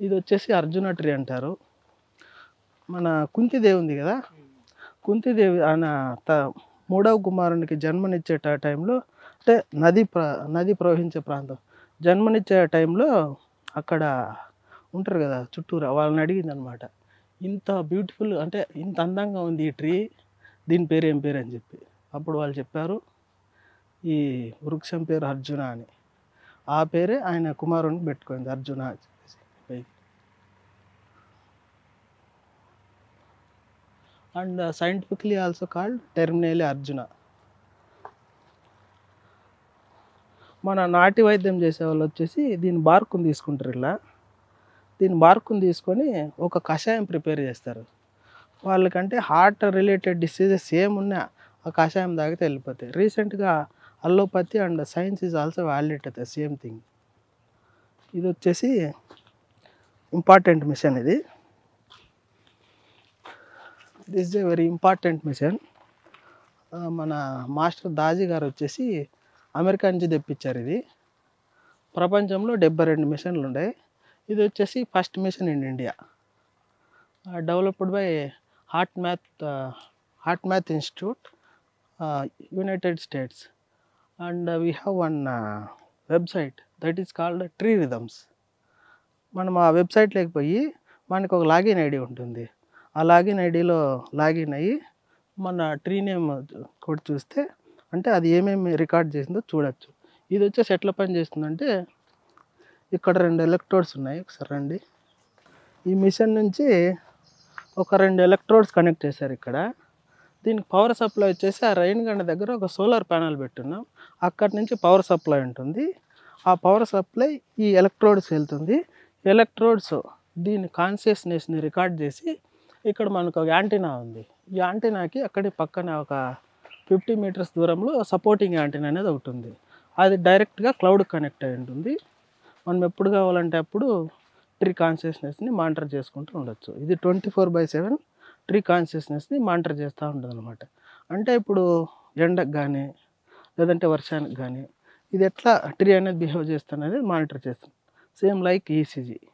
ఇది వచ్చేసి అర్జున ట్రీ అంటారు మన కుంతిదేవి ఉంది కదా కుంతిదేవి ఆయన త మూడవ కుమారునికి జన్మనిచ్చే ట- టైంలో అంటే నది ప్ర నది ప్రవహించే ప్రాంతం జన్మనిచ్చే టైంలో అక్కడ ఉంటారు కదా చుట్టూరా వాళ్ళని అడిగింది అనమాట ఇంత బ్యూటిఫుల్ అంటే ఇంత అందంగా ఉంది ఈ ట్రీ దీని పేరు ఏం పేరు అని చెప్పి అప్పుడు వాళ్ళు చెప్పారు ఈ వృక్షం పేరు అర్జున అని ఆ పేరే ఆయన కుమారునికి పెట్టుకుంది అర్జున అని చెప్పేసి పైకి. And scientifically also called Terminalia arjuna మన నాటి వైద్యం చేసే వాళ్ళు వచ్చేసి దీని బార్కుని తీసుకుంటారు ఇలా దీని బార్కుని తీసుకొని ఒక కషాయం ప్రిపేర్ చేస్తారు వాళ్ళకంటే హార్ట్ రిలేటెడ్ డిసీజెస్ ఏమున్నా ఆ కషాయం తాగితే వెళ్ళిపోతాయి రీసెంట్గా allopathy and science is also valid the same thing ఇది వచ్చేసి ఇంపార్టెంట్ మిషన్ ఇది this is a very important mission మన మాస్టర్ దాజీ గారు వచ్చేసి అమెరికా నుంచి తెప్పించారు ఇది ప్రపంచంలో డెబ్బై రెండు మిషన్లు ఉన్నాయి ఇది వచ్చేసి first mission in India developed by heart math heart math institute United States and we have one website that is called tree rhythms మనం ఆ వెబ్సైట్లోకి పోయి మనకు ఒక లాగిన్ ఐడి ఉంటుంది ఆ లాగిన్ ఐడిలో లాగిన్ అయ్యి మన ట్రీ నేమ్ కూడా చూస్తే అంటే అది ఏమేమి రికార్డ్ చేసిందో చూడొచ్చు ఇది వచ్చేసి ఎట్లా పని చేస్తుందంటే ఇక్కడ రెండు ఎలక్ట్రోడ్స్ ఉన్నాయి ఒకసారి రండి ఈ మిషన్ నుంచి ఒక రెండు ఎలక్ట్రోడ్స్ కనెక్ట్ చేశారు ఇక్కడ దీనికి పవర్ సప్లై వచ్చేసి ఆ రైన్ గంట దగ్గర ఒక సోలార్ ప్యానల్ పెట్టున్నాం అక్కడి నుంచి పవర్ సప్లై ఉంటుంది ఆ పవర్ సప్లై ఈ ఎలక్ట్రోడ్స్ వెళ్తుంది ఎలక్ట్రోడ్స్ దీని కాన్షియస్నెస్ని రికార్డ్ చేసి ఇక్కడ మనకు ఒక యాంటీనా ఉంది ఈ యాంటీనాకి అక్కడి పక్కన ఒక ఫిఫ్టీ మీటర్స్ దూరంలో సపోర్టింగ్ యాంటీనా అనేది ఒకటి ఉంది అది డైరెక్ట్గా క్లౌడ్ కనెక్ట్ అయి ఉంటుంది మనం ఎప్పుడు కావాలంటే అప్పుడు ట్రీ కాన్షియస్నెస్ని మానిటర్ చేసుకుంటూ ఉండొచ్చు ఇది twenty four by seven tree కాన్షియస్నెస్ని మానిటర్ చేస్తూ ఉంటుంది అనమాట అంటే ఇప్పుడు ఎండకు కానీ లేదంటే వర్షానికి కానీ ఇది ఎట్లా ట్రీ అనేది బిహేవ్ చేస్తున్నది మానిటర్ చేస్తుంది సేమ్ లైక్ ఈసీజీ